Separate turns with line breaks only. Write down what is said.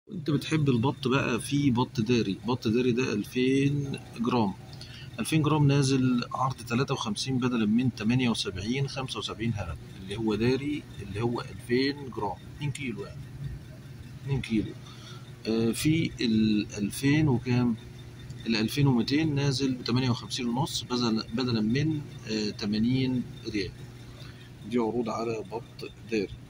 انت بتحب البط بقى في بط داري بط داري ده 2000 جرام 2000 جرام نازل عرض 53 بدلا من 78 75 هرم اللي هو داري اللي هو 2000 جرام 2 كيلو يعني 2 كيلو آه في ال 2000 وكام ال 2200 نازل ب 58 ونص بدلا بدلا من آه 80 ريال دي عروض على بط داري